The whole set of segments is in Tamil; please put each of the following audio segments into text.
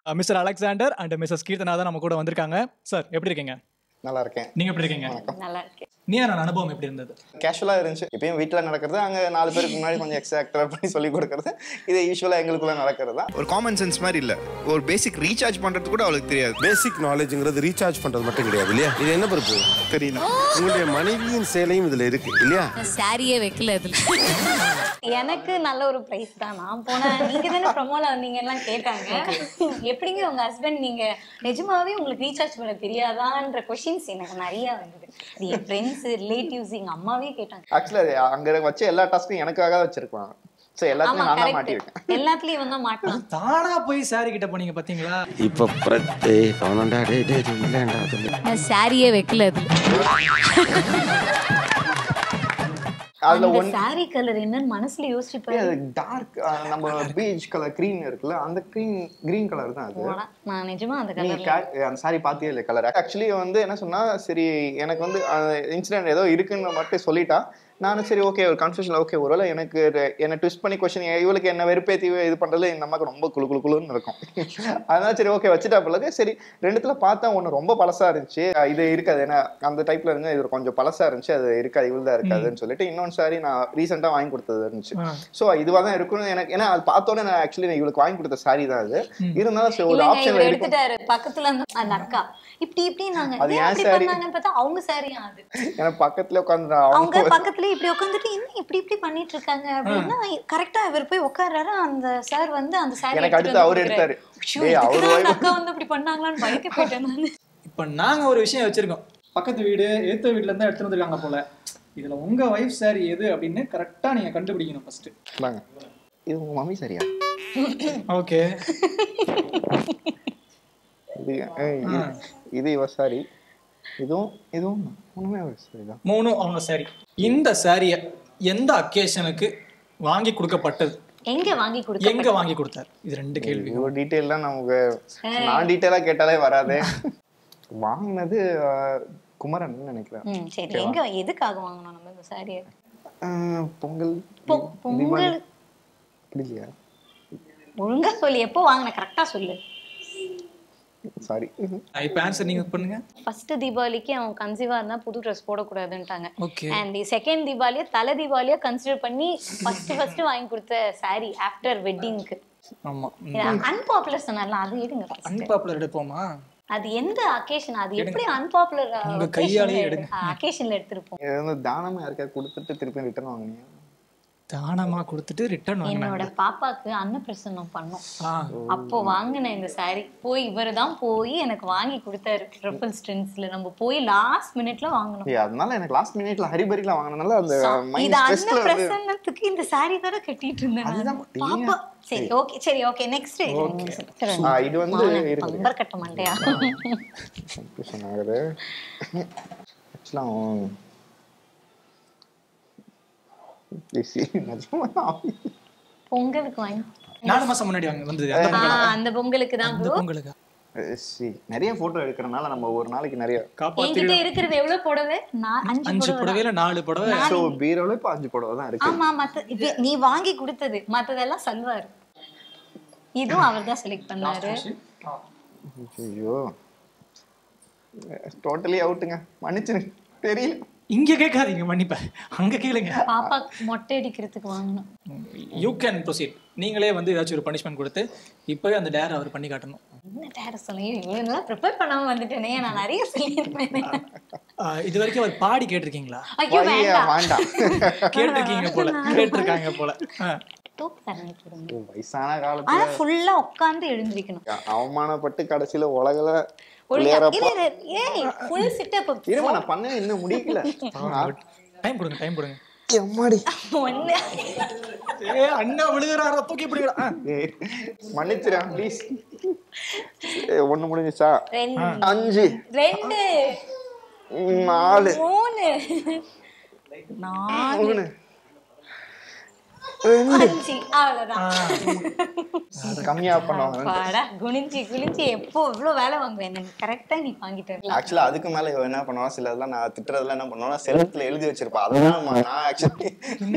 Mister Alexander and missus Keerthana நம்ம கூட வந்திருக்காங்க சார் எப்படி இருக்கீங்க நல்லா இருக்கேன் நீங்க எப்படி இருக்கீங்க நல்லா இருக்கு நீ நான் அனுபவம் எப்படி இருந்தது கேஷுவலாக இருந்துச்சு இப்பயும் வீட்டில் நடக்கிறது அங்கே நாலு பேருக்கு முன்னாடி கொஞ்சம் எக்ஸ்ட்ரா ஆக்டர் பண்ணி சொல்லி கொடுக்கறது இது யூஸ்வலாக எங்களுக்குள்ள நடக்கிறது தான் ஒரு காமன் சென்ஸ் மாதிரி இல்ல ஒரு பேசிக் ரீசார்ஜ் பண்றது கூட அவளுக்கு தெரியாது பேசிக் நாலேஜ்ங்கிறது ரீசார்ஜ் பண்றது மட்டும் கிடையாது இல்லையா இது என்ன பொறுப்பு தெரியல உங்களுடைய மனைவியின் சேலையும் இதுல இருக்கு இல்லையா சாரியே வைக்கல அதுல எனக்கு நல்ல ஒரு பிரைஸ் தான் நான் போனேன் நீங்க தானே ப்ரமோல வந்தீங்க எல்லாம் கேட்டாங்க எப்படிங்க உங்க ஹஸ்பண்ட் நீங்க நிஜமாவே உங்களுக்கு ரீசார்ஜ் பண்ண தெரியாதான்ற கொஷின்ஸ் எனக்கு நிறைய வந்தது அது என் ஃப்ரெண்ட்ஸ் ரிலேட்டிவ்ஸ் எங்க அம்மாவே கேட்டாங்க ஆக்சுவலாக அங்கே வச்ச எல்லா டாஸ்க்கும் எனக்காக வச்சிருப்பாங்க ஸோ ஆமா எல்லாத்தையும் நான் தான் கரெக்ட் மாட்டியிருக்கேன் எல்லாத்துலயும் இவன் தான் மாட்டான் தானா போய் சாரி கிட்ட போனீங்க பாத்தீங்களா இப்ப பிரத்தே அவனண்டா டே டே டே, இல்லைண்டா அது நான் சாரியே வைக்கல அதுல அதில் அந்த ஒன் சாரி கலர் என்னன்னு மனசுல யோசிச்சு பாரு அது டார்க் நம்ம பீச் கலர் க்ரீன் இருக்குல்ல அந்த க்ரீன் க்ரீன் கலர் தான் அது போடா. நான் நிஜமா அந்த நீங்க கலர்ல ca- அந்த சாரி பாத்தியே இல்லை கலர் ஆக்சுவலி வந்து என்ன சொன்னா சரி எனக்கு வந்து இன்சிடென்ட் ஏதோ இருக்குன்னு மட்டும் சொல்லிட்டா நானும் சரி ஓகே ஒரு கன்ஃபியூஷன் ஓகே ஒருவேளை எனக்கு ரெ- என்னை ட்விஸ்ட் பண்ணி கொஸ்டின் இவளுக்கு என்ன வெறுப்பேத்தி இது பண்றதுல இந்த அம்மாக்கு ரொம்ப குளு குளு குளுன்னு இருக்கும் அதனால சரி ஓகே வச்சுட்டா பிறகு சரி ரெண்டுத்துல பார்த்தா ஒன்று ரொம்ப பழசா இருந்துச்சு அஹ் இது இருக்காது ஏன்னா அந்த டைப்ல இருந்து இது கொஞ்சம் பழசா இருந்துச்சு அது இருக்காது இவ்வளவு தான் இருக்காதுன்னு சொல்லிட்டு இன்னொன்று சாரி நான் ரீசெண்டாக வாங்கி கொடுத்தது இருந்துச்சு ஸோ இதுவாக தான் இருக்கும்னு எனக்கு ஏன்னா அது பார்த்தோன்னே நான் ஆக்சுவலி இவளுக்கு வாங்கி கொடுத்த சாரி தான் அது இருந்தாலும் சரி ஒரு இல்லைங்க ஆப்ஷன்ல இவர் இருக்கும் எடுத்துட்டாரு பக்கத்துல அந்த அந்த அக்கா இப்படி இப்படி நாங்க அது ஏன் ஏன் அப்படி saree? பண்ணாங்கன்னு பார்த்தா அவங்க சாரியா அது எனக்கு பக்கத்துல உட்காந்து அவங்க பக்கத்துல இப்படி உட்காந்துட்டு என்ன இப்படி இப்படி பண்ணிட்டு இருக்காங்க அப்படின்னா கரெக்டா இவர் போய் உட்கார்றாரு அந்த சார் வந்து அந்த சாரி எனக்கு அடுத்து அவர் எடுத்தாரு. டேய், அவரு அந்த wife- அக்கா வந்து இப்படி பண்ணாங்களான்னு பயக்க போயிட்டேன் நானு இப்போ நாங்க ஒரு விஷயம் வச்சிருக்கோம் பக்கத்து வீடு ஏத்த வீட்ல இருந்து எடுத்துட்டு வந்திருக்காங்க போல இதுல உங்க ஒய்ஃப் சாரி எது அப்படின்னு கரெக்டா நீங்க கண்டுபிடிக்கணும் ஃபர்ஸ்ட் வாங்க இது உங்க மம்மி சரியா ஓகே இது ஏய், இது- இது இவ சாரி இதுவும் இதுவும் ஒண்ணுமே ஒரு சாரி தான் மூணும் அவங்க சாரி இந்த சாரிய எந்த அக்கேஷனுக்கு வாங்கி கொடுக்கப்பட்டது எங்க வாங்கி கொடுக்க எங்க வாங்கி கொடுத்தாரு இது ரெண்டு கேள்வி இவ்வளோ டீட்டெயிலாம் நமக்கு நான் டீட்டெயிலாக கேட்டாலே வராதே வாங்கினது அஹ், குமரன் நினைக்கிறேன் ம் சரி எங்க எதுக்காக வாங்கணும் நம்ம இந்த சாரியை அஹ், பொங்கல் பொ- பொங்கல் அப்படி இல்லையா ஒழுங்கா சொல்லு எப்போ வாங்கின கரெக்டா சொல்லு சாரி இப்போ ஆன்சர் நீங்க பண்ணுங்க ஃபர்ஸ்ட் தீபாவளிக்கு அவன் கன்சீவா இருந்தா புது ட்ரெஸ் போடக்கூடாதுன்ட்டாங்க ஓகே அண்ட் செகண்ட் தீபாவளியை தலை தீபாவளியா கன்சிடர் பண்ணி ஃபர்ஸ்ட் ஃபர்ஸ்ட் வாங்கி கொடுத்த சாரி ஆஃப்டர் வெட்டிங்க்கு ஆமா அன்பாப்புலர் சொன்னார்ல அது எடுங்க first. அன்பாப்புலர் எடுப்போமா அது எந்த அக்கேஷன் அது எப்படி அன்பாப்புலர் உங்க கையாலேயே எடுங்க. அக்கேஷன்ல எடுத்திருப்போம் இது வந்து தானமா யாருக்காவது கொடுத்துட்டு திருப்பி ரிட்டர்ன் வாங்கினியா தானமா கொடுத்துட்டு ரிட்டர்ன் வாங்கினாங்க என்னோட பாப்பாக்கு அன்னப்பிரசன்னம் பண்ணோம் ஆ அப்போ வாங்கின இந்த saree போய் இவர் தான் போய் எனக்கு வாங்கி கொடுத்தாரு ட்ரிபிள் ஸ்ட்ரின்ஸ்ல நம்ம போய் லாஸ்ட் மினிட்ல வாங்கணும் ஏய், அதனால எனக்கு லாஸ்ட் மினிட்ல ஹரிபரியில வாங்கினதுனால அந்த இது மைண்ட் ஸ்ட்ரெஸ்ல வந்து அன்னப்பிரசன்னத்துக்கு இந்த saree தானே கட்டிட்டு இருந்தேன் அதுதான் நானு. பாப்பா சரி ஓகே சரி ஓகே நெக்ஸ்ட் ஆ, இது வந்து இருக்குது நம்பர் கட்ட மாட்டியா கன்ஃபியூஷன் ஆகுது ஆக்சுவலாக நிஜமா பொங்கலுக்கு வாங்கி நாலு மாசம் முன்னாடி வாங்க வந்தது அந்த ஆ, பொங்கல் அந்த பொங்கலுக்கு தான் அந்த bro. பொங்கலுக்கு சி நிறைய போட்டோ எடுக்கிறனால நம்ம ஒரு நாளைக்கு நிறைய காப்பாத்தி என்கிட்ட இருக்கிறது எவ்வளவு புடவை நான் அஞ்சு அஞ்சு புடவை புடவையில நாலு புடவை ஸோ பீரோல இப்போ அஞ்சு புடவை தான் இருக்கு ஆமா மத்த இது நீ வாங்கி கொடுத்தது மத்ததெல்லாம் சல்வார் இதுவும் அவர் தான் செலக்ட் பண்ணாரு ஐயோ டோட்டலி அவுட்டுங்க மன்னிச்சிரு தெரியல இங்க கேட்காதீங்க மன்னிப்ப அங்க கேளுங்க பாப்பா மொட்டை அடிக்கிறதுக்கு வாங்கணும் யூ கேன் ப்ரொசீட் நீங்களே வந்து ஏதாச்சும் ஒரு பனிஷ்மெண்ட் கொடுத்து இப்பவே அந்த டேர் அவர் பண்ணி காட்டணும் என்ன டேர சொல்லுங்க இவ்வளவு நல்லா ப்ரிப்பேர் பண்ணாம வந்துட்டேனே நான் நிறைய சொல்லியிருப்பேன் ஆ, இது வரைக்கும் அவர் பாடி கேட்டிருக்கீங்களா ஐயோ ஐயா, வேண்டாம் வேண்டாம் கேட்டிருக்கீங்க போல கேட்டிருக்காங்க போல ஆ. தூக்கு தரணி கொடுங்க வயசான காலத்துல ஆனா ஃபுல்லா உட்கார்ந்து எழுந்திருக்கணும் அவமானப்பட்டு கடைசியில உலகில ஒழுங்கா பிள்ளையாரப்பா இல்ல, இல்ல, ஏய் ஃபுல் சிட்டப் இருமா நான் பண்ண இன்னும் முடிக்கல டைம் கொடுங்க டைம் கொடுங்க எம்மாடி ஒண்ணு ஏ அண்ணா விழுகிறாரா தூக்கி பிடிக்கிறா ஆ. ஏய், மன்னிச்சிரேன் ப்ளீஸ் ஒண்ணு முடிஞ்சுச்சா ரெண்டு அஞ்சு ரெண்டு நாலு மூணு நாலு மூணு அஞ்சு அவ்வளவுதான் கம்மியா பண்ணுவாங்க அப்பாடா குனிஞ்சி குனிஞ்சி எப்போ இவ்வளவு வேலை வாங்குவேன் எனக்கு கரெக்டா நீ வாங்கிட்டு வரலாம் ஆக்சுவலா அதுக்கு மேல இவ என்ன பண்ணுவா சில இதெல்லாம் நான் திட்டுறதெல்லாம் என்ன பண்ணுவேன்னா செல்ஃப்ல எழுதி வச்சிருப்பா அதெல்லாம் நம்ம- நான் ஆக்சுவலி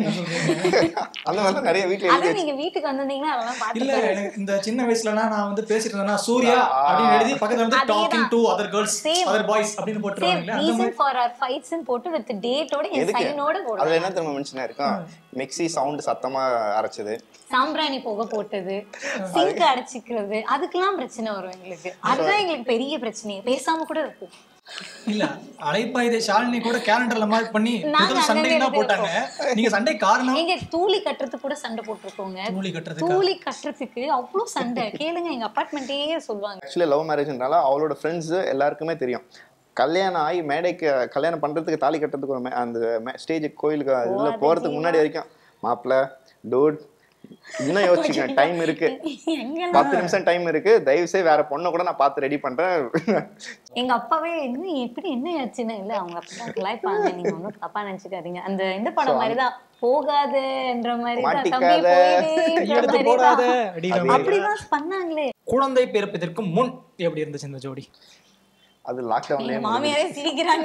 அந்த மாதிரி நிறைய வீட்டுல எழுதி அது நீங்க வீட்டுக்கு வந்திருந்தீங்கன்னா அதெல்லாம் இல்ல பாத்துட்டு எனக்கு இந்த சின்ன வயசுலலாம் நான் வந்து பேசிட்டு இருந்தேன்னா சூர்யா அப்படின்னு எழுதி பக்கத்துல வந்து அதேதான். Talking to other girls Same. Other boys அப்படின்னு போட்டுருவாங்களே அந்த ரீசன் மாதிரி ஃபார் ஆர் ஃபைட்ஸ் போட்டு வித் டேட்டோட என் எதுக்கு சைனோட அதுல போடுவேன் என்ன திரும்ப மென்ஷன் இருக்கும் மிக்ஸி சவுண்ட் சத்தமா அரைச்சது சாம்பிராணி புகை போட்டது சிங்க் அடைச்சிக்கிறது அதுக்கெல்லாம் பிரச்சனை வரும் எங்களுக்கு அதுதான் எங்களுக்கு பெரிய பிரச்சனை பேசாம கூட இருக்கும் இல்ல அலைப்பாயுதே ஷாலினி கூட கேலண்டர்ல மார்க் பண்ணி நாங்க முதல் சண்டை தான் அங்கங்க போட்டாங்க நீங்க சண்டை காரணம் எங்க தூளி கட்டுறதுக்கு கூட சண்டை போட்டிருக்கோங்க தூளி கட்டுறதுக்கு தூளி கட்டுறதுக்கு அவ்வளவு சண்டை கேளுங்க எங்க அப்பார்ட்மெண்ட்டே சொல்லுவாங்க ஆக்சுவலி லவ் மேரேஜ்னால அவளோட ஃப்ரெண்ட்ஸ் எல்லாருக்குமே தெரியும் கல்யாணம் ஆகி மேடைக்கு கல்யாணம் பண்றதுக்கு தாலி கட்டுறதுக்கு ஒரு மே- அந்த ஸ்டேஜ் கோயிலுக்கு இதுல போறதுக்கு முன்னாடி வரைக்கும் மாப்பிள்ள டூட் இன்னும் யோசிச்சுக்கேன் டைம் இருக்கு எங்க பத்து நிமிஷம் டைம் இருக்கு தயவு செய்து வேற பொண்ணை கூட நான் பார்த்து ரெடி பண்றேன் எங்க அப்பாவே என்ன எப்படி என்ன ஆச்சுன்னா இல்ல அவங்க அப்பதான் கலாய்ப்பாங்க நீங்க ஒன்றும் தப்பா நினைச்சுக்காதீங்க அந்த இந்த படம் மாதிரிதான் போகாதன்ற மாதிரி தான் தம்பி மாட்டிக்காத. போயிடுன்ற கையெடுத்து மாதிரி போடாத தான் அப்படிங்கிற மாதிரி அப்படிதான் பண்ணாங்களே குழந்தை பிறப்பதற்கு முன் எப்படி இருந்துச்சு இந்த ஜோடி அது எங்க லாக்டவுன்லயே மாமியாரே சிரிக்கிறாங்க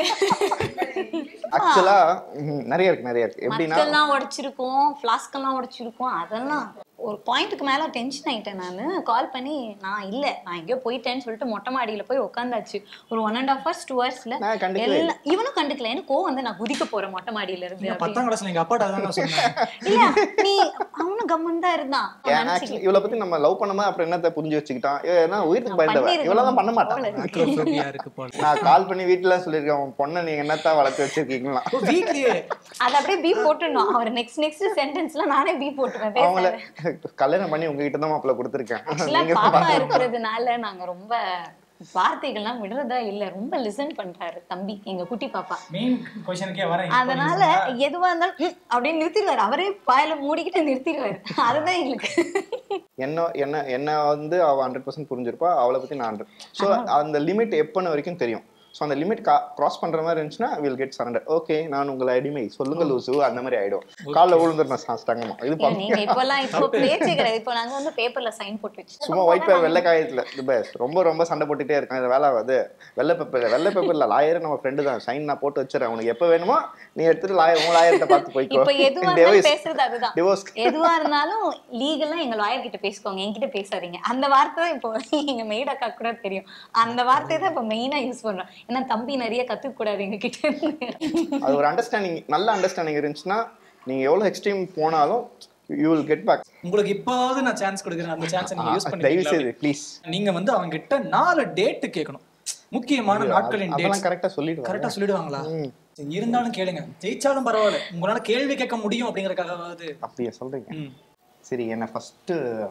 ஆக்சுவலா நிறைய இருக்கு நிறைய இருக்கு எப்படின்னா மக்கள்லாம் உடைச்சிருக்கோம் ஃப்ளாஸ்க் எல்லாம் உடைச்சிருக்கோம் அதெல்லாம் ஒரு பாயிண்ட்டுக்கு மேல டென்ஷன் ஆயிட்டேன் நான் கால் பண்ணி நான் இல்ல நான் எங்கேயோ போயிட்டேன்னு சொல்லிட்டு மொட்டை மாடியில போய் உட்காந்தாச்சு ஒரு one and half hours two ஹவர்ஸ்ல நான் கண்டுக்கவே எல்லாம் இவனும் கண்டுக்கல எனக்கு கோவம் வந்து நான் குதிக்க போறேன் மொட்டை மாடியில இருந்து அப்படின்னு. பத்தாம் கிளாஸ்ல எங்க அப்பாட்ட அதான் நான் சொன்னேன் இல்ல நீ அவனும் கம்மன் தான் இருந்தான் அவன் ஆக்சுவலி இவளை பத்தி நம்ம லவ் பண்ணும்போது அப்புறம் என்னத்த புரிஞ்சு வச்சுக்கிட்டான் ஏன்னா உயிருக்கு பயந்தவ பண்ணிருக்கணும் இவ்வளவுதான் பண்ண மாட்டான் போல இருக்கு. Acrophobia இருக்கு போல நான் கால் பண்ணி வீட்டுல சொல்லியிருக்கேன் உன் பொண்ணை நீங்க என்னத்தான் வளர்த்து வச்சிருக்கீங்களா ஓ, வீட்லயே அது அப்படியே பீ போட்டுடணும் அவர் நெக்ஸ்ட் நெக்ஸ்ட் சென்டென்ஸ்ல நானே பீ போட்டுவேன் அவங்கள பேசாத கல்யாணம் பண்ணி உங்ககிட்ட தான் மாப்பிள்ள கொடுத்துருக்கேன் ஆக்சுவலா நீங்க தான் பாப்பா பார்க்கணும். இருக்கிறதுனால நாங்க ரொம்ப வார்த்தைகள்லாம் விடுறதா இல்ல ரொம்ப லிசன் பண்றாரு தம்பி எங்க குட்டி பாப்பா மெயின் கொஸ்டினுக்கே வரேன் அதனால எதுவா இருந்தாலும் "ம்" அப்படின்னு நிறுத்திடுவாரு அவரே பாயில மூடிக்கிட்டு நிறுத்திடுவாரு அதுதான் எங்களுக்கு என்ன என்ன என்ன வந்து அவ ஹண்ட்ரட் பர்சன்ட் புரிஞ்சிருப்பா அவளை பத்தி நான் ஹண்ட்ரட் ஸோ அந்த லிமிட் எப்பன்னு வரைக்கும் தெரியும் ஸோ அந்த லிமிட் கிராஸ் பண்ற மாதிரி இருந்துச்சுன்னா வில் கெட் சரண்டர் ஓகே நான் உங்களை அடிமை சொல்லுங்க லூசு அந்த மாதிரி ஆயிடும் காலில் விழுந்துருந்தேன் சாஸ்தாங்கமா இது ஏன் பண்ணி நீங்க இப்பெல்லாம் இப்போ பேச்சே கிடையாது இப்போ நாங்க வந்து பேப்பர்ல சைன் போட்டு வச்சு சும்மா ஒயிட் பேப்பர் வெள்ளை காயத்துல இது best. ரொம்ப ரொம்ப சண்டை போட்டுட்டே இருக்கேன் இது வேலை ஆகாது வெள்ளை பேப்பர் வெள்ளை பேப்பர்ல லாயர் நம்ம ஃப்ரெண்டு தான் சைன் நான் போட்டு வச்சிடறேன் உனக்கு எப்போ வேணுமோ நீ எடுத்துட்டு லாயர் உன் லாயர்கிட்ட பார்த்து போய்க்கோ இப்போ எதுவா இருந்தாலும் பேசுறது அதுதான் டிவோர்ஸ் எதுவா இருந்தாலும் லீகலா எங்க லாயர் கிட்ட பேசிக்கோங்க என்கிட்ட பேசாதீங்க அந்த வார்த்தை தான் இப்போ எங்க மெய்ட் அக்கா கூட தெரியும் அந்த வார்த்தையை தான் இப்போ மெயினா யூஸ் பண்றோம் ஏன்னா தம்பி நிறைய கத்துக்க கூடாது எங்க கிட்ட இருந்து. அது ஒரு அண்டர்ஸ்டாண்டிங் நல்ல அண்டர்ஸ்டாண்டிங் இருந்துச்சுன்னா நீங்க எவ்வளவு எக்ஸ்ட்ரீம் போனாலும் யூ வில் கெட் பேக் உங்களுக்கு இப்போவாவது நான் சான்ஸ் கொடுக்குறேன் அந்த சான்ஸை நீங்க யூஸ் தயவு பண்ணி செய்து ப்ளீஸ் நீங்க வந்து அவங்க கிட்ட நாலு டேட் கேட்கணும் முக்கியமான நாட்களின் அதெல்லாம் டேட் கரெக்டா சொல்லிடுவாங்க கரெக்டா சொல்லிடுவாங்களா இருந்தாலும் கேளுங்க ஜெயிச்சாலும் பரவாயில்ல உங்களால கேள்வி கேட்க முடியும் அப்படிங்கறதுக்காகவாது அப்படியா சொல்றீங்க ம். சரி என்ன ஃபர்ஸ்ட்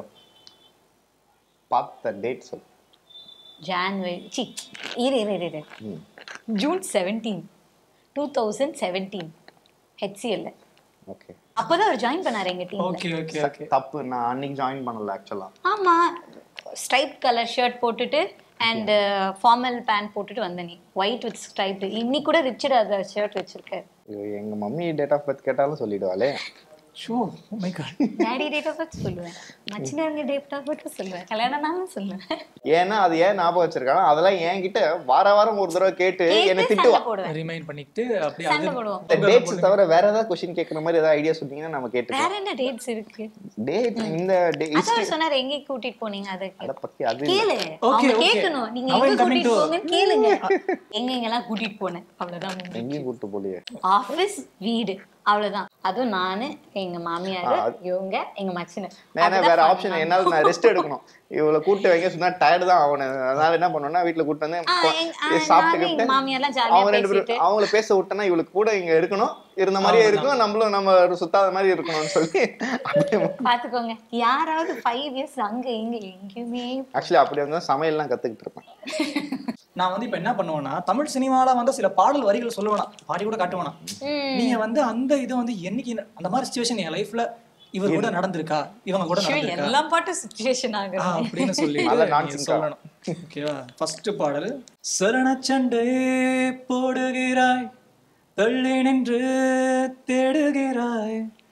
பார்த்த டேட் சொல் ஜான்வரி சி இரு இரு இரு, இரு June seventeen two thousand seventeen ஹெச்சிஎல்ல ஓகே அப்போதான் அவர் ஜாயின் பண்ணாரு எங்க டீம்ல ஓகே ஓகே ஓகே தப்பு நான் அன்னைக்கு ஜாயின் பண்ணல ஆக்சுவலா ஆமா ஸ்ட்ரைப் கலர் ஷர்ட் போட்டுட்டு அண்ட் ஃபார்மல் பேண்ட் போட்டுட்டு வந்த நீ ஒயிட் வித் ஸ்ட்ரைப் இன்னைக்கு கூட ரிச்சர்ட் அந்த ஷர்ட் வச்சிருக்காரு எங்க மம்மி டேட் ஆஃப் பர்த் கேட்டாலும் சொல்லிடுவாளே ஷோ my god daddy date of birth சொல்லுவேன் மச்சினருங்க டேட் ஆஃப் பர்த் சொல்லுவேன் கல்யாணம் நாளும் சொல்லுவேன் ஏன்னா அது ஏன் ஞாபகம் வச்சிருக்காங்க அதெல்லாம் என்கிட்ட வார வாரம் ஒரு தடவை கேட்டு என்னை கேட்டு திட்டுவா சண்டை போடுவேன் ரிமைண்ட் பண்ணிட்டு அப்படியே சண்டை அது போடுவோம் இந்த டேட்ஸ் தவிர வேற ஏதாவது கொஸ்டின் கேட்குற மாதிரி ஏதாவது ஐடியா சொன்னீங்கன்னா நம்ம கேட்டுக்கலாம் வேற என்ன டேட்ஸ் இருக்கு டேட் இந்த டே அதான் அவர் சொன்னாரு எங்க கூட்டிட்டு போனீங்க அதை அதை பத்தி அது கேளு Okay, அவங்க okay. கேட்கணும் நீங்க Now I'm எங்க coming கூட்டிட்டு to- போங்கன்னு கேளுங்க எங்க எங்கெல்லாம் கூட்டிட்டு போனேன் அவ்வளவுதான் முடிஞ்சுச்சு. எங்கேயும் கூட்டு போலியே ஆபீஸ் வீடு அவ்வளவுதான் அதுவும் நானு எங்க மாமியார் இவங்க எங்க மச்சினர் ஏன்னா வேற ஆப்ஷன் என்னால நான் ரெஸ்ட் எடுக்கணும் இவளை கூட்டு வைங்க சொன்னா டயர்டு தான் ஆகணும் அதனால என்ன பண்ணுவேன்னா வீட்டுல கூட்டு வந்து ஆ, கொ- எங்க- ஆ, நானும் எங்க சாப்பிட்டுக்கிட்டு மாமியார்லாம் ஜாலியா அவங்க ரெண்டு பேசிட்டு. பேரும் அவங்கள பேச விட்டோன்னா இவளுக்கு கூட இங்க இருக்கணும் இருந்த மாதிரியே இருக்கும் நம்மளும் நம்ம ஒரு சுத்தாத மாதிரி இருக்கணும்னு சொல்லி அப்படியே பாத்துக்கோங்க யாராவது ஃபைவ் இயர்ஸ் அங்க இங்க எங்கேயுமே ஆக்சுவலி அப்படி வந்து சமையல்லாம் கத்துக்கிட்டு இருப்பேன் நான் வந்து இப்ப என்ன பண்ணுவேன்னா தமிழ் சினிமால வந்து சில பாடல் வரிகள் சொல்லுவேனா பாடி கூட காட்டுவேனா நீங்க வந்து அந்த இது வந்து என்னைக்கு இந்த- அந்த மாதிரி சுச்சுவேஷன் என் லைஃப்ல இவர் கூட நடந்திருக்கா இவங்க கூட நடந்திருக்கா எல்லா பாட்டும் சுச்சுவேஷன் ஆ, ஆகுது அப்படின்னு சொல்லி நல்ல நீங்க dancing சொல்லணும் ஓகேவா ஃபர்ஸ்ட் பாடல் சரணச்சண்டை போடுகிறாய் தள்ளி நின்று தேடுகிறாய்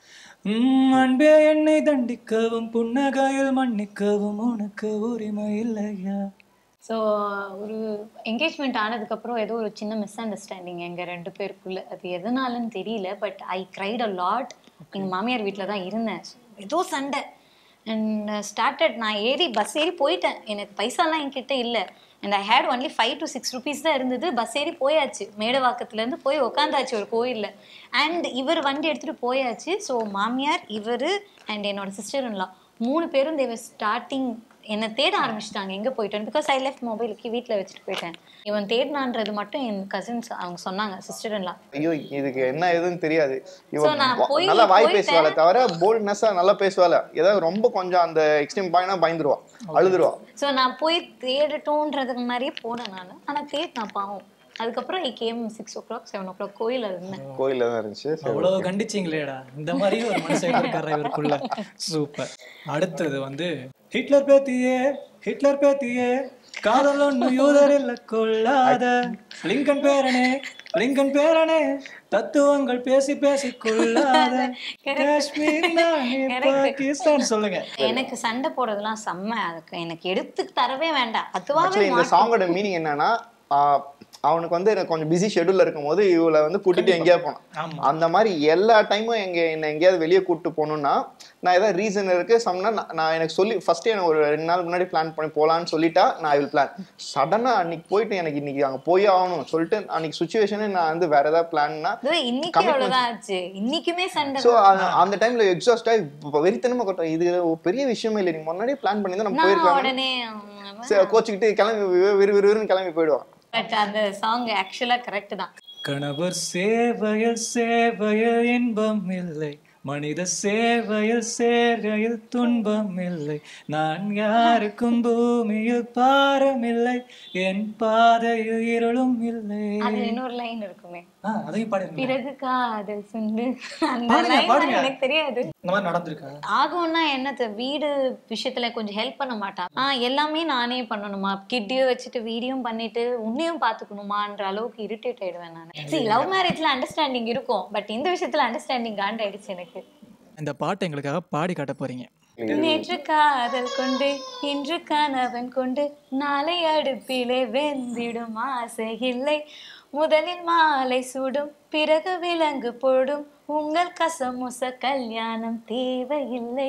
உம், அன்பே என்னை தண்டிக்கவும் புன்னகையில் மன்னிக்கவும் உனக்கு உரிமை இல்லையா ஸோ ஒரு என்கேஜ்மெண்ட் ஆனதுக்கப்புறம் ஏதோ ஒரு சின்ன மிஸ் அண்டர்ஸ்டாண்டிங் எங்கள் ரெண்டு பேருக்குள்ள அது எதனாலன்னு தெரியல but I cried a lot எங்கள் மாமியார் வீட்டில் தான் இருந்தேன் So, ஏதோ சண்டை அண்ட் ஸ்டார்டட் நான் ஏறி பஸ் ஏறி போயிட்டேன் எனக்கு பைசாலாம் என்கிட்ட இல்லை and I had only five to six rupees தான் இருந்தது பஸ் ஏறி போயாச்சு மேடவாக்கத்துலேருந்து போய் உக்காந்தாச்சு ஒரு கோயிலில் அண்ட் இவர் வண்டி எடுத்துகிட்டு போயாச்சு ஸோ மாமியார் இவர் அண்ட் என்னோட சிஸ்டர் இன்லா மூணு பேரும் தேவர் ஸ்டார்டிங் என்னை தேட ஆரம்பிச்சிட்டாங்க எங்கே போயிட்டேன் பிகாஸ் ஐ லெஃப்ட் மொபைலுக்கு வீட்டில் வச்சுட்டு போயிட்டேன் இவன் தேடினான்றது மட்டும் என் கசின்ஸ் அவங்க சொன்னாங்க சிஸ்டர் இன்லா ஐயோ இதுக்கு என்ன ஏதுன்னு தெரியாது So, இவன் நான் வா- போய் நல்லா வாய் போயிட்டேன். பேசுவாளே தவிர போல்ட்னஸா நல்லா பேசுவாள ஏதாவது ரொம்ப கொஞ்சம் அந்த எக்ஸ்ட்ரீம் பாயினா பயந்துருவா அழுதுருவா ஸோ நான் போய் தேடட்டும்ன்றதுக்கு மாதிரியே போனேன் நான் ஆனால் தேடினேன் பாவம் அதுக்கப்புறம் I came six o'clock seven o'clock கோயிலில் இருந்தேன் கோயில்ல தான் இருந்துச்சு சரி, அவ்வளவு கண்டிச்சிங்களேடா இந்த மாதிரி ஒரு மனுஷன் இருக்காரா இவருக்குள்ள சூப்பர் அடுத்தது வந்து ஹிட்லர் பேத்தியே ஹிட்லர் பேத்தியே காதல் ஒண்ணு யூதர் இல்ல கொள்ளாத லிங்கன் பேரனே லிங்கன் பேரனே தத்துவங்கள் பேசி பேசி கொள்ளாத காஷ்மீர் நானே பாகிஸ்தான் சொல்லுங்க எனக்கு சண்டை போடுறதுலாம் செம்ம அதுக்கு எனக்கு எடுத்து தரவே வேண்டாம் அதுவாகவே ஆக்சுவலி இந்த சாங்கோட மீனிங் என்னன்னா ஆஹ், அவனுக்கு வந்து எனக்கு கொஞ்சம் பிஸி ஷெட்யூல்ல இருக்கும் போது இவளை வந்து கூட்டிட்டு எங்கேயாவது ஆமா. போனான் அந்த மாதிரி எல்லா டைமும் எங்க என்ன எங்கேயாவது வெளியே கூட்டிட்டு போகணும்னா நான் ஏதாவது ரீசன் இருக்கு சம்னா நான் எனக்கு சொல்லி ஃபர்ஸ்ட் எனக்கு ஒரு ரெண்டு நாள் முன்னாடி பிளான் பண்ணி போலான்னு சொல்லிட்டா நான் வில் பிளான் சடனா அன்னைக்கு போயிட்டு எனக்கு இன்னைக்கு அங்க போய் ஆகணும் சொல்லிட்டு அன்னைக்கு சுச்சுவேஷனே நான் வந்து வேற ஏதாவது பிளான்னா இதோ இன்னைக்கு அவ்வளவுதான் ஆச்சு இன்னைக்குமே சண்டை ஸோ அந்த டைம்ல எக்ஸாஸ்ட் ஆகி வெறித்தனமா கொட்டும் இது ஒரு பெரிய விஷயமே இல்லை நீங்க முன்னாடியே பிளான் பண்ணி தான் நம்ம நான் போயிருக்கலாம் உடனே சரி கோச்சிக்கிட்டு கிளம்பி விறு விறு விறுன்னு கிளம்பி போயிடுவான் பட் அந்த சாங் ஆக்சுவலா கரெக்ட் தான் கணவர் சேவையில் சேவையில் இன்பம் இல்லை மனித சேவையில் சேர்கையில் துன்பம் இல்லை நான் யாருக்கும் பூமியில் பாரம் இல்லை என் பாதையில் இருளும் இல்லை அது இன்னொரு லைன் இருக்குமே ஆ, அதையும் பாடிருங்க பிறகு காதல் சுண்டு அந்த பாடுங்க, line பாடுங்க. எனக்கு தெரியாது இந்த மாதிரி நடந்திருக்கா ஆகும்னா என்னது வீடு விஷயத்துல கொஞ்சம் ஹெல்ப் பண்ண மாட்டான் ஆ எல்லாமே நானே பண்ணணுமா கிட்டியும் வச்சுட்டு வீடியும் பண்ணிட்டு உன்னையும் பாத்துக்கணுமான்ற அளவுக்கு இரிட்டேட் ஆயிடுவேன் நான் சரி லவ் மேரேஜ்ல அண்டர்ஸ்டாண்டிங் இருக்கும் பட் இந்த விஷயத்துல அண்டர்ஸ்டாண்டிங் காண்டாயிடுச்சு எனக்கு இந்த பாட்டை எங்களுக்காக பாடி காட்ட போறீங்க நேற்று காதல் கொண்டு இன்று கணவன் கொண்டு நாளை அடுப்பிலே வெந்திடும் ஆசை இல்லை முதலில் மாலை சுடும் பிறகு விலங்கு போடும் உங்கள் கசமுச கல்யாணம் தேவையில்லை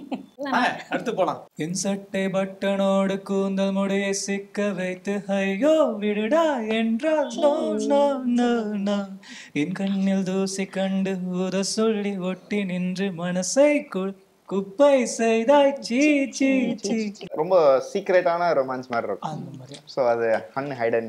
ஆ, அடுத்து போலாம் என் சட்டை பட்டனோடு கூந்தல் முடியை சிக்க வைத்து ஐயோ விடுடா என்றால் நோ நோ நோ நோ என் கண்ணில் தூசி கண்டு ஊத சொல்லி ஒட்டி நின்று மனசை கு- குப்பை செய்தாய் சீ சீ சீ ரொம்ப சீக்ரெட்டான ரொமான்ஸ் மாதிரி இருக்கும் அந்த மாதிரி ஸோ அது அன்ஹைடன்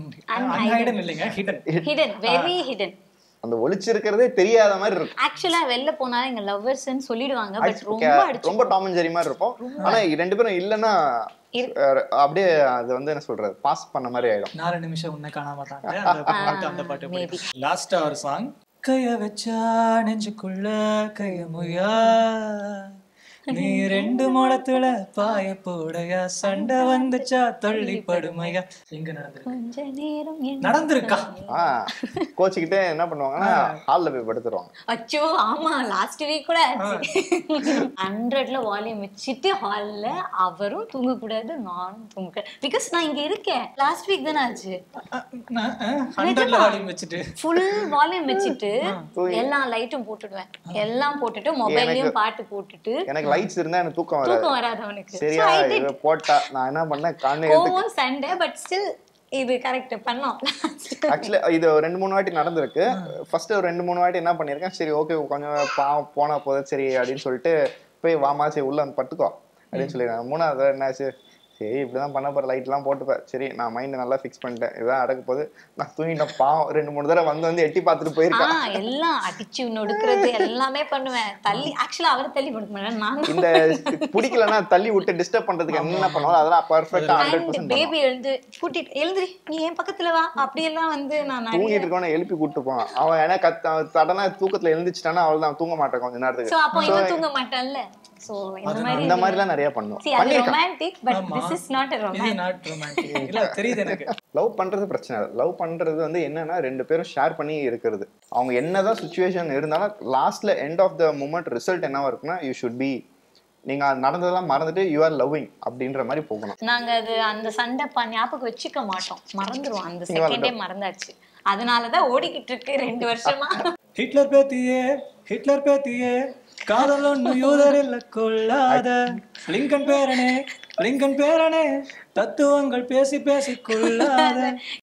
அன்ஹைடன் இல்லைங்க ஹிடன் ஹிடன் வெரி ஹிடன் அந்த ஒளிச்சிருக்கிறதே தெரியாத மாதிரி இருக்கும் ஆக்சுவலா வெளில போனா எங்க லவ்வர்ஸ்ன்னு சொல்லிடுவாங்க பட் அடிச்சு- ரொம்ப அடிச்சு ரொம்ப டாம் அண்ட் ஜெரி மாதிரி இருக்கும் ஆனா ரெண்டு பேரும் இல்லைன்னா அஹ், அப்படியே அது வந்து என்ன சொல்றது பாஸ் பண்ண மாதிரி ஆயிடும் நாலு நிமிஷம் உன்னை காணாம தாங்க அந்த பாட்டு அந்த பாட்டு லாஸ்டா ஒரு சாங் கைய வச்சா நெஞ்சுக்குள்ள கைய முயா நீ ரெண்டு முளத்துல பாய போடையா சண்டை வந்துச்சா தள்ளி படுமையா எங்க நடந்திருக்கு கொஞ்ச நேரம் என்ன- நடந்திருக்கா ஆ கோச்சிக்கிட்டே என்ன பண்ணுவாங்கன்னா ஹால்ல போய் படுத்துருவாங்க அச்சோ ஆமா லாஸ்ட் வீக் கூட ஆச்சு ஹண்ட்ரட்ல வால்யூம் வச்சுட்டு ஹால்ல அவரும் தூங்க கூடாது நானும் தூங்க கூடாது பிகாஸ் நான் இங்க இருக்கேன் லாஸ்ட் வீக் தானே ஆச்சு ஹண்ட்ரட்ல வால்யூம் வச்சுட்டு ஃபுல் வால்யூம் வச்சுட்டு எல்லா லைட்டும் போட்டுடுவேன் எல்லாம் போட்டுட்டு மொபைல்லையும் பாட்டு போட்டுட்டு எனக்கு லைட்ஸ் இருந்தா எனக்கு தூக்கம் வராது தூக்கம் வராது அவனுக்கு சரியா இவ போட்டா நான் என்ன பண்ணேன் காலையில கோவம் சண்டை பட் ஸ்டில் இது கரெக்ட் பண்ணோம் ஆக்சுவலி இது ஒரு ரெண்டு மூணு வாட்டி நடந்திருக்கு ஃபர்ஸ்ட் ஒரு ரெண்டு மூணு வாட்டி என்ன பண்ணியிருக்கேன் சரி ஓகே கொஞ்சம் பாவம் போனா போதும் சரி அப்படின்னு சொல்லிட்டு போய் வாமா சரி உள்ள வந்து பட்டுக்கோ அப்படின்னு சொல்லிடுறேன் மூணாவது தடவை என்னாச்சு சரி இப்படிதான் பண்ண போற லைட் எல்லாம் போட்டுப்பேன் சரி நான் மைண்ட் நல்லா ஃபிக்ஸ் பண்ணிட்டேன் இதான் அடக்க போது நான் தூங்கிட்டேன் பாவம் ரெண்டு மூணு தடவை வந்து வந்து எட்டி பார்த்துட்டு போயிருக்கேன் ஆஹ் எல்லாம் அடிச்சு நொடுக்கிறது எல்லாமே பண்ணுவேன் தள்ளி ஆக்சுவலா அவர் தள்ளி கொடுக்க மாட்டேன் நான் இந்த பிடிக்கலன்னா தள்ளி விட்டு டிஸ்டர்ப் பண்றதுக்கு என்ன பண்ணுவாங்க அதெல்லாம் பர்ஃபெக்டா ஹண்ட்ரட் அண்ட் பர்சன்ட் பேபி எழுந்து கூட்டிட்டு எழுந்துரி நீ என் பக்கத்துல வா அப்படியெல்லாம் வந்து நான் நிறைய தூங்கிட்டு இருக்கவன எழுப்பி கூட்டு போவான் அவன் ஏன்னா கத்த அவன் சடனா தூக்கத்துல எழுந்துச்சிட்டானா அவள் தான் தூங்க மாட்டான் கொஞ்ச நேரத்துக்கு சோ அப்போ இவன் தூங்க மாட்டான்ல சோ இந்த மாதிரி இந்த மாதிரிலாம் நிறைய பண்ணுவோம் See, அது பண்ணியிருக்கேன் ரொமான்டிக் பட் ஆமா. திஸ் இஸ் நாட் a இது romantic நாட் ரொமான்டிக் இல்ல தெரியுது எனக்கு லவ் பண்றது பிரச்சனை இல்லை லவ் பண்றது வந்து என்னன்னா ரெண்டு பேரும் ஷேர் பண்ணி இருக்கிறது அவங்க என்னதான் சுச்சுவேஷன் இருந்தாலும் லாஸ்ட்ல end of the moment result என்னவா இருக்குன்னா யூ ஷுட் பி நீங்க அது நடந்ததெல்லாம் மறந்துட்டு யூ ஆர் லவ்விங் அப்படின்ற மாதிரி போகணும் நாங்க அது அந்த சண்டை ப- ஞாபகம் வச்சுக்க மாட்டோம் மறந்துருவோம் அந்த நீங்க செகண்டே மறந்தாச்சு அதனாலதான் ஓடிக்கிட்டு இருக்கு ரெண்டு வருஷமா ஹிட்லர் பேத்தியே ஹிட்லர் பேத்தியே காதல் ஒண்ணு யூதரில் கொள்ளாத லிங்கன் பேரனே லிங்கன் பேரனே தத்துவங்கள் பேசி பேசி கொள்ளாத